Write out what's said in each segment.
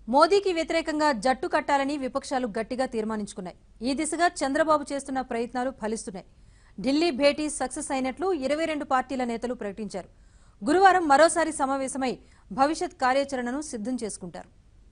మోదీకి వ్యతిరేకంగా జట్టు కట్టాలని విపక్షాలు గట్టిగా తీర్మానించుకున్నాయి ఈ దిశగా చంద్రబాబు చేస్తున్న ప్రయత్నాలు ఫలిస్తున్నాయి ఢిల్లీ భేటీ సక్సెస్ అయినట్లు ఇరవై రెండు పార్టీల నేతలు ప్రకటించారు గురువారం మరోసారి సమావేశమై భవిష్యత్ కార్యాచరణను సిద్ధం చేసుకుంటారు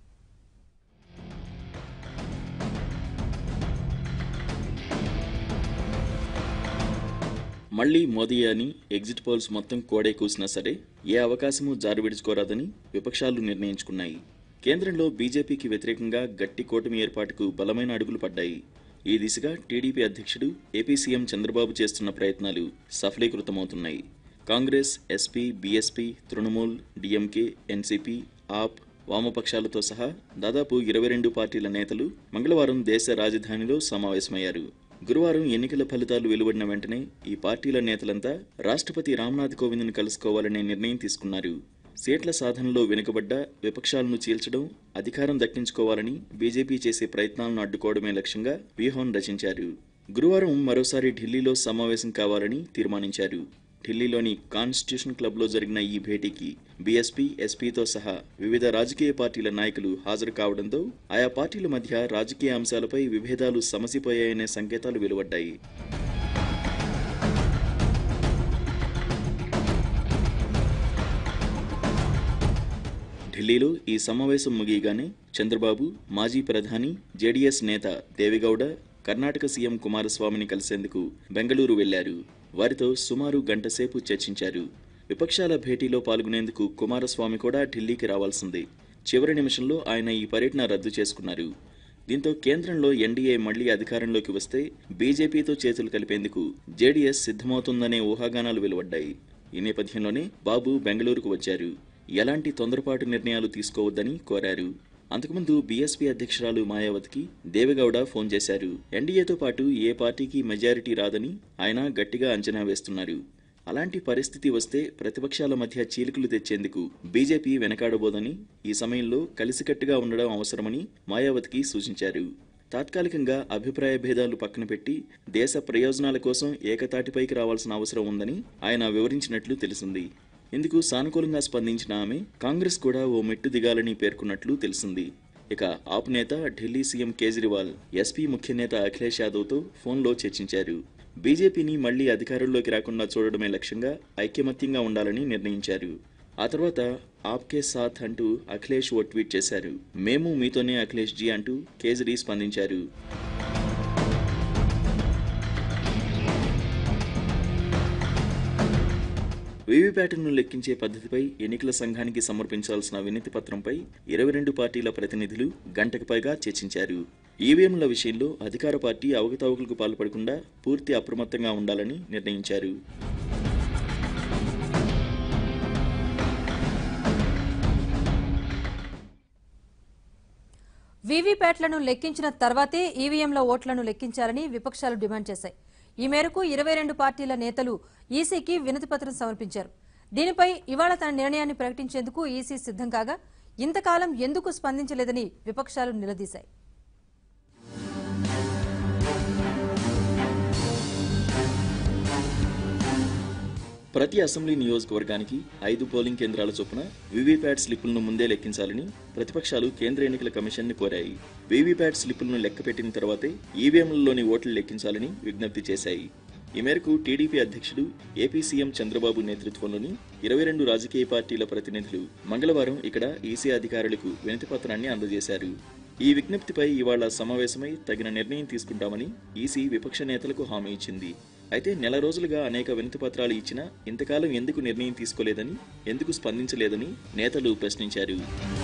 మళ్లీ మోదీ అని ఎగ్జిట్ పోల్స్ మొత్తం కోడే కూసినా సరే ఏ అవకాశమూ జారువిడుచుకోరాదని విపక్షాలు నిర్ణయించుకున్నాయి కేంద్రంలో బీజేపీకి వ్యతిరేకంగా గట్టి కూటమి ఏర్పాటుకు బలమైన అడుగులు పడ్డాయి ఈ దిశగా టీడీపీ అధ్యక్షుడు ఏపీ సీఎం చంద్రబాబు చేస్తున్న ప్రయత్నాలు సఫలీకృతమవుతున్నాయి Congress SP BSP Trinamool DMK NCP AAP వామపక్షాలతో సహా దాదాపు ఇరవై రెండు పార్టీల నేతలు మంగళవారం దేశ రాజధానిలో సమావేశమయ్యారు గురువారం ఎన్నికల ఫలితాలు వెలువడిన వెంటనే ఈ పార్టీల నేతలంతా రాష్ట్రపతి రామ్నాథ్ కోవింద్ను కలుసుకోవాలనే నిర్ణయం తీసుకున్నారు సీట్ల సాధనలో వెనుకబడ్డ విపక్షాలను చీల్చడం అధికారం దక్కించుకోవాలని బీజేపీ చేసే ప్రయత్నాలను అడ్డుకోవడమే లక్ష్యంగా వ్యూహం రచించారు గురువారం మరోసారి ఢిల్లీలో సమావేశం కావాలని తీర్మానించారు ఢిల్లీలోని కాన్స్టిట్యూషన్ క్లబ్లో జరిగిన ఈ భేటీకి బీఎస్పీ ఎస్పీతో సహా వివిధ రాజకీయ పార్టీల నాయకులు హాజరు కావడంతో ఆయా పార్టీల మధ్య రాజకీయ అంశాలపై విభేదాలు సమసిపోయాయనే సంకేతాలు వెలువడ్డాయి ఢిల్లీలో ఈ సమావేశం ముగియగానే చంద్రబాబు మాజీ ప్రధాని జేడీఎస్ నేత దేవిగౌడ కర్ణాటక సీఎం కుమారస్వామిని కలిసేందుకు బెంగళూరు వెళ్లారు వారితో సుమారు గంటసేపు చర్చించారు విపక్షాల భేటీలో పాల్గొనేందుకు కుమారస్వామి కూడా ఢిల్లీకి రావాల్సింది చివరి నిమిషంలో ఆయన ఈ పర్యటన రద్దు చేసుకున్నారు దీంతో కేంద్రంలో ఎన్డీఏ మళ్లీ అధికారంలోకి వస్తే బీజేపీతో చేతులు కలిపేందుకు జేడీఎస్ సిద్ధమవుతుందనే ఊహాగానాలు వెలువడ్డాయి ఈ నేపథ్యంలోనే బాబు బెంగళూరుకు వచ్చారు ఎలాంటి తొందరపాటు నిర్ణయాలు తీసుకోవద్దని కోరారు అంతకుముందు బీఎస్పీ అధ్యక్షురాలు మాయావతికి దేవగౌడ ఫోన్ చేశారు ఎన్డీఏతో పాటు ఏ పార్టీకి మెజారిటీ రాదని ఆయన గట్టిగా అంచనా వేస్తున్నారు అలాంటి పరిస్థితి వస్తే ప్రతిపక్షాల మధ్య చీలికలు తెచ్చేందుకు బీజేపీ వెనకాడబోదని ఈ సమయంలో కలిసికట్టుగా ఉండడం అవసరమని మాయావతికి సూచించారు తాత్కాలికంగా అభిప్రాయ భేదాలు పక్కన పెట్టి దేశ ప్రయోజనాల కోసం ఏకతాటిపైకి రావాల్సిన అవసరం ఉందని ఆయన వివరించినట్లు తెలిసింది ఇందుకు సానుకూలంగా స్పందించిన ఆమె కాంగ్రెస్ కూడా ఓ మెట్టు దిగాలని పేర్కొన్నట్లు తెలిసింది ఇక ఆప్ నేత ఢిల్లీ సీఎం కేజ్రీవాల్ ఎస్పీ ముఖ్య నేత అఖిలేష్ యాదవ్తో ఫోన్లో చర్చించారు బీజేపీని మళ్లీ అధికారంలోకి రాకుండా చూడడమే లక్ష్యంగా ఐక్యమత్యంగా ఉండాలని నిర్ణయించారు ఆ తర్వాత ఆప్కే సాథ్ అంటూ అఖిలేష్ ఓ ట్వీట్ చేశారు మేము మీతోనే అఖిలేష్ జీ అంటూ కేజ్రీ స్పందించారు వీవీప్యాట్ను లెక్కించే పద్ధతిపై ఎన్నికల సంఘానికి సమర్పించాల్సిన వినతి పత్రంపై ఇరవై రెండు పార్టీల ప్రతినిధులు గంటకు పైగా చర్చించారు ఈవీఎంల విషయంలో అధికార పార్టీ అవకతవకలకు పాల్పడకుండా పూర్తి అప్రమత్తంగా ఉండాలని నిర్ణయించారు వీవీప్యాట్లను లెక్కించిన తర్వాతే ఈవీఎంల ఓట్లను లెక్కించాలని విపక్షాలు డిమాండ్ చేశాయి ఈ మేరకు ఇరవై రెండు పార్టీల నేతలు ఈసీకి వినతిపత్రం సమర్పించారు దీనిపై ఇవాళ తన నిర్ణయాన్ని ప్రకటించేందుకు ఈసీ సిద్ధం కాగా ఇంతకాలం ఎందుకు స్పందించలేదని విపక్షాలు నిలదీశాయి ప్రతి అసెంబ్లీ నియోజకవర్గానికి ఐదు పోలింగ్ కేంద్రాల చొప్పున వీవీప్యాట్ స్లిప్పులను ముందే లెక్కించాలని ప్రతిపక్షాలు కేంద్ర ఎన్నికల కమిషన్ని కోరాయి వీవీప్యాట్ స్లిప్పులను లెక్కపెట్టిన తర్వాతే ఈవీఎంలలోని ఓట్లు లెక్కించాలని విజ్ఞప్తి చేశాయి ఈ మేరకు టీడీపీ అధ్యక్షుడు ఏపీ సీఎం చంద్రబాబు నేతృత్వంలోని ఇరవై రెండు రాజకీయ పార్టీల ప్రతినిధులు మంగళవారం ఇక్కడ ఈసీ అధికారులకు వినతిపత్రాన్ని అందజేశారు ఈ విజ్ఞప్తిపై ఇవాళ సమావేశమై తగిన నిర్ణయం తీసుకుంటామని ఈసీ విపక్ష నేతలకు హామీ ఇచ్చింది అయితే నెల రోజులుగా అనేక వినతి పత్రాలు ఇచ్చినా ఇంతకాలం ఎందుకు నిర్ణయం తీసుకోలేదని ఎందుకు స్పందించలేదని నేతలు ప్రశ్నించారు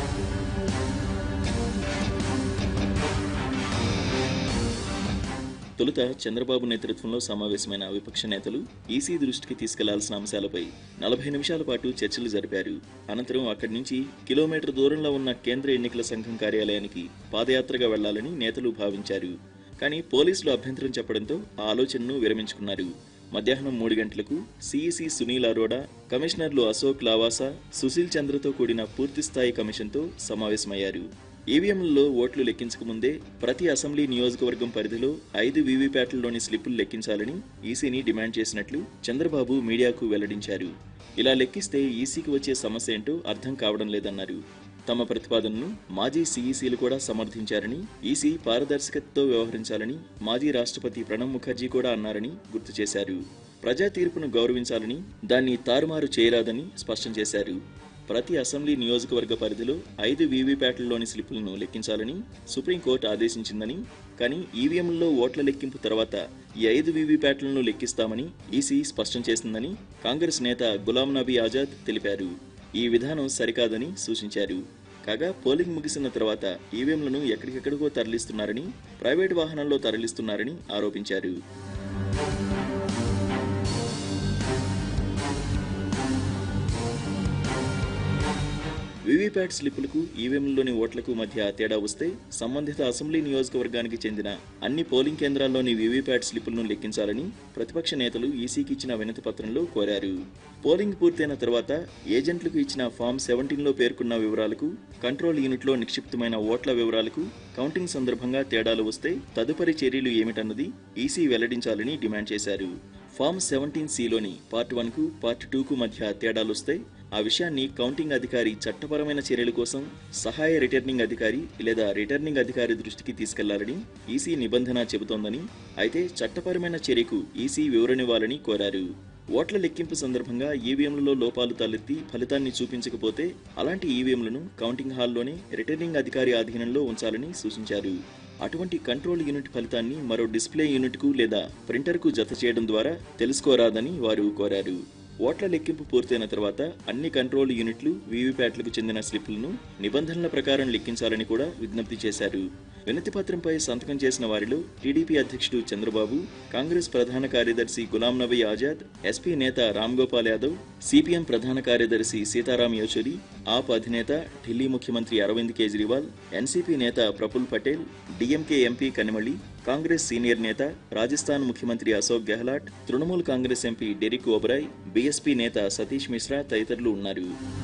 తొలుత చంద్రబాబు నేతృత్వంలో సమావేశమైన విపక్ష నేతలు ఈసీ దృష్టికి తీసుకెళ్లాల్సిన అంశాలపై నలభై నిమిషాల పాటు చర్చలు జరిపారు అనంతరం అక్కడి నుంచి కిలోమీటర్ దూరంలో ఉన్న కేంద్ర ఎన్నికల సంఘం కార్యాలయానికి పాదయాత్రగా వెళ్లాలని నేతలు భావించారు కానీ పోలీసులు అభ్యంతరం చెప్పడంతో ఆ ఆలోచనను విరమించుకున్నారు మధ్యాహ్నం మూడు గంటలకు సిఈసి సునీల్ అరోడా కమిషనర్లు అశోక్ లావాసా సుశీల్ చంద్రతో కూడిన పూర్తిస్థాయి కమిషన్తో సమావేశమయ్యారు ఈవీఎంలలో ఓట్లు లెక్కించక ముందే ప్రతి అసెంబ్లీ నియోజకవర్గం పరిధిలో ఐదు వీవీప్యాట్లలోని స్లిప్పులు లెక్కించాలని ఈసీని డిమాండ్ చేసినట్లు చంద్రబాబు మీడియాకు వెల్లడించారు ఇలా లెక్కిస్తే ఈసీకి వచ్చే సమస్య ఏంటో అర్థం కావడం లేదన్నారు తమ ప్రతిపాదనను మాజీ సీఈసీలు కూడా సమర్థించారని ఈసీ పారదర్శకతతో వ్యవహరించాలని మాజీ రాష్ట్రపతి ప్రణబ్ ముఖర్జీ కూడా అన్నారని గుర్తు చేశారు ప్రజా తీర్పును గౌరవించాలని దాన్ని తారుమారు చేయరాదని స్పష్టం చేశారు ప్రతి అసెంబ్లీ నియోజకవర్గ పరిధిలో ఐదు వీవీప్యాట్లలోని స్లిప్పులను లెక్కించాలని సుప్రీంకోర్టు ఆదేశించిందని కానీ ఈవీఎంలలో ఓట్ల లెక్కింపు తర్వాత ఈ ఐదు వీవీప్యాట్లను లెక్కిస్తామని ఈసీ స్పష్టం చేసిందని కాంగ్రెస్ నేత గులాం నబీ ఆజాద్ తెలిపారు ఈ విధానం సరికాదని సూచించారు కాగా పోలింగ్ ముగిసిన తర్వాత ఈవీఎంలను ఎక్కడికెక్కడికో తరలిస్తున్నారని ప్రైవేటు వాహనాల్లో తరలిస్తున్నారని ఆరోపించారు వీవీప్యాట్ స్లిప్పులకు ఈవీఎంలలోని ఓట్లకు మధ్య తేడా వస్తే సంబంధిత అసెంబ్లీ నియోజకవర్గానికి చెందిన అన్ని పోలింగ్ కేంద్రాల్లోని వీవీప్యాట్ స్లిప్పులను లెక్కించాలని ప్రతిపక్ష నేతలు ఈసీకి ఇచ్చిన వినతి పత్రంలో కోరారు పోలింగ్ పూర్తయిన తర్వాత ఏజెంట్లకు ఇచ్చిన ఫామ్ సెవెంటీన్లో పేర్కొన్న వివరాలకు కంట్రోల్ యూనిట్లో నిక్షిప్తమైన ఓట్ల వివరాలకు కౌంటింగ్ సందర్భంగా తేడాలు వస్తే తదుపరి చర్యలు ఏమిటన్నది ఈసీ వెల్లడించాలని డిమాండ్ చేశారు ఫామ్ సెవెంటీన్ సిలోని పార్ట్ వన్ కు పార్ట్ టూ కు మధ్య తేడాలొస్తే ఆ విషయాన్ని కౌంటింగ్ అధికారి చట్టపరమైన చర్యల కోసం సహాయ రిటర్నింగ్ అధికారి లేదా రిటర్నింగ్ అధికారి దృష్టికి తీసుకెళ్లాలని ఈసీ నిబంధన చెబుతోందని అయితే చట్టపరమైన చర్యకు ఈసీ వివరణివ్వాలని కోరారు ఓట్ల లెక్కింపు సందర్భంగా ఈవీఎంలలో లోపాలు తలెత్తి ఫలితాన్ని చూపించకపోతే అలాంటి ఈవీఎంలను కౌంటింగ్ హాల్లోనే రిటర్నింగ్ అధికారి ఆధీనంలో ఉంచాలని సూచించారు అటువంటి కంట్రోల్ యూనిట్ ఫలితాన్ని మరో డిస్ప్లే యూనిట్కు లేదా ప్రింటర్కు జత చేయడం ద్వారా తెలుసుకోరాదని వారు కోరారు ఓట్ల లెక్కింపు పూర్తయిన తర్వాత అన్ని కంట్రోల్ యూనిట్లు వీవీప్యాట్లకు చెందిన స్లిప్పులను నిబంధనల ప్రకారం లెక్కించాలని కూడా విజ్ఞప్తి చేశారు వినతి పత్రంపై సంతకం చేసిన వారిలో టీడీపీ అధ్యక్షుడు చంద్రబాబు కాంగ్రెస్ ప్రధాన కార్యదర్శి గులాం నబీ ఆజాద్ ఎస్పీ నేత రామ్ గోపాల్ యాదవ్ సిపిఎం ప్రధాన కార్యదర్శి సీతారాం యేచూరి ఆప్ అధినేత ఢిల్లీ ముఖ్యమంత్రి అరవింద్ కేజ్రీవాల్ ఎన్సీపీ నేత Praful Patel DMK MP Kanimozhi Congress senior నేత రాజస్థాన్ ముఖ్యమంత్రి Ashok Gehlot Trinamool Congress MP Derek O'Brien BSP నేత సతీష్ మిశ్రా తదితరులు ఉన్నారు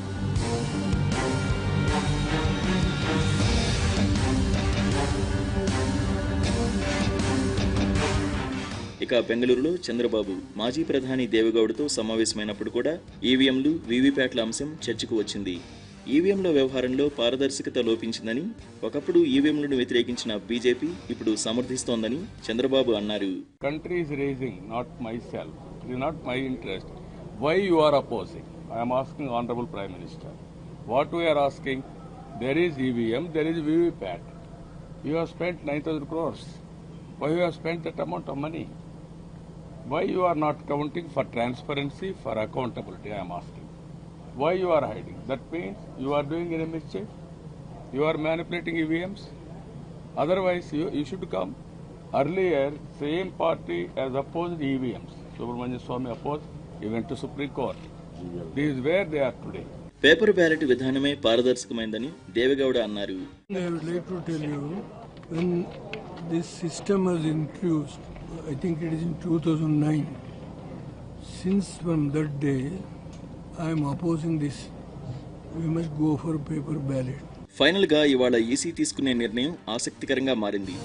ఇక బెంగళూరులో చంద్రబాబు మాజీ ప్రధాని దేవగౌడతో సమావేశమైనప్పుడు కూడా ఈవీఎంలు వీవీప్యాట్ల అంశం చర్చకు వచ్చింది ఈవీఎంల వ్యవహారంలో పారదర్శకత లోపించిందని ఒకప్పుడు ఈవీఎంలను వ్యతిరేకించిన బీజేపీ ఇప్పుడు సమర్థిస్తోందని చంద్రబాబు అన్నారు country is raising, not myself. It is not my interest. Why you are opposing? I am asking Honorable Prime Minister. What we are asking, there is EVM, there is VVPAT. You have spent 9,000 crores. Why you have spent that amount of money? Why you are not counting for transparency, for accountability, I am asking. Why you are hiding? That means you are doing any mischief? You are manipulating EVMs? Otherwise, you, you should come. Earlier, same party has opposed EVMs. Subramanian Swami opposed. He went to Supreme Court. This is where they are today. Paper ballot విధానమే పారదర్శకమైందని దేవగౌడ అన్నారు I would like to tell you when this system was introduced, I think it is in 2009. Since from that day, I am opposing this. We must go for paper ballot. Final గా ఇవాళ EC తీసుకునే నిర్ణయం ఆసక్తికరంగా మారింది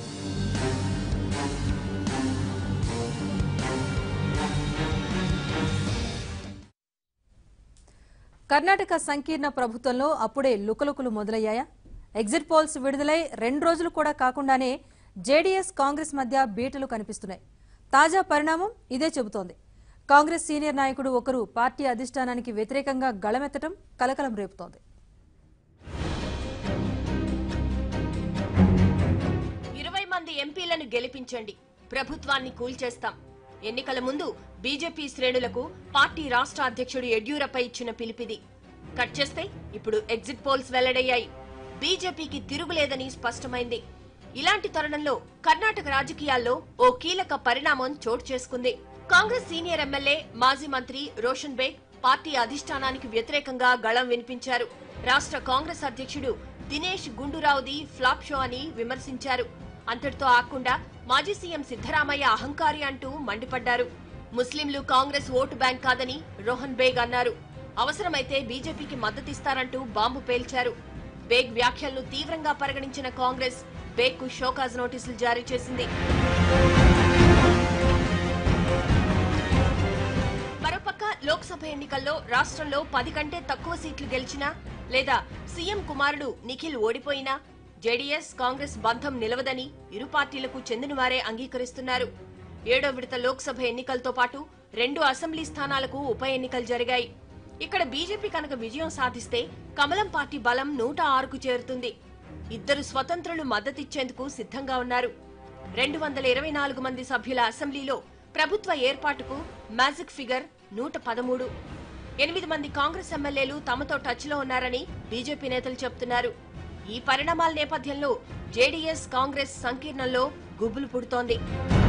కర్ణాటక సంకీర్ణ ప్రభుత్వంలో అప్పుడే లుకలుకలు మొదలయ్యాయా exit polls విడుదలై రెండు రోజులు కూడా కాకుండానే జేడీఎస్ కాంగ్రెస్ మధ్య బీటలు కనిపిస్తున్నాయి తాజా పరిణామం ఇదే చెబుతోంది కాంగ్రెస్ సీనియర్ నాయకుడు ఒకరు పార్టీ అధిష్టానానికి వ్యతిరేకంగా గళమెత్తడం కలకలం రేపుతోంది ఇరవై మంది ఎంపీలను గెలిపించండి ప్రభుత్వాన్ని కూల్చేస్తాం ఎన్నికల ముందు బీజేపీ శ్రేణులకు పార్టీ రాష్ట్ర అధ్యక్షుడు యడ్యూరప్ప ఇచ్చిన పిలిపిది కట్ చేస్తే ఇప్పుడు ఎగ్జిట్ పోల్స్ వెల్లడయ్యాయి బీజేపీకి తిరుగులేదని స్పష్టమైంది ఇలాంటి తరుణంలో కర్ణాటక రాజకీయాల్లో ఓ కీలక పరిణామం చోటు చేసుకుంది కాంగ్రెస్ సీనియర్ ఎమ్మెల్యే మాజీ మంత్రి రోషన్ బేగ్ పార్టీ అధిష్టానానికి వ్యతిరేకంగా గళం వినిపించారు రాష్ట్ర కాంగ్రెస్ అధ్యక్షుడు దినేష్ గుండూరావుది ఫ్లాప్ షో అని విమర్శించారు అంతటితో ఆకుండా మాజీ సీఎం సిద్దరామయ్య అహంకారి అంటూ మండిపడ్డారు ముస్లింలు కాంగ్రెస్ ఓటు బ్యాంక్ కాదని రోహన్ బేగ్ అన్నారు అవసరమైతే బీజేపీకి మద్దతిస్తారంటూ బాంబు పేల్చారు బేగ్ వ్యాఖ్యలను తీవ్రంగా పరిగణించిన కాంగ్రెస్ బేగ్ కు షోకాజ్ నోటీసులు జారీ చేసింది మరోపక్క లోక్సభ ఎన్నికల్లో రాష్ట్రంలో పది కంటే తక్కువ సీట్లు గెలిచినా లేదా సీఎం కుమారుడు నిఖిల్ ఓడిపోయినా జేడీఎస్ కాంగ్రెస్ బంధం నిలవదని ఇరు పార్టీలకు చెందినవారే అంగీకరిస్తున్నారు ఏడో విడత లోక్సభ ఎన్నికలతో పాటు రెండు అసెంబ్లీ స్థానాలకు ఉప ఎన్నికలు జరిగాయి ఇక్కడ బీజేపీ కనుక విజయం సాధిస్తే కమలం పార్టీ బలం నూట ఆరుకు చేరుతుంది ఇద్దరు స్వతంత్రులు మద్దతిచ్చేందుకు సిద్ధంగా ఉన్నారు రెండు వందల ఇరవై నాలుగు మంది సభ్యుల అసెంబ్లీలో ప్రభుత్వ ఏర్పాటుకు మ్యాజిక్ ఫిగర్ నూట పదమూడు ఎనిమిది మంది కాంగ్రెస్ ఎమ్మెల్యేలు తమతో టచ్లో ఉన్నారని బీజేపీ నేతలు చెబుతున్నారు ఈ పరిణామాల నేపథ్యంలో జేడీఎస్ కాంగ్రెస్ సంకీర్ణంలో గుబులు పుడుతోంది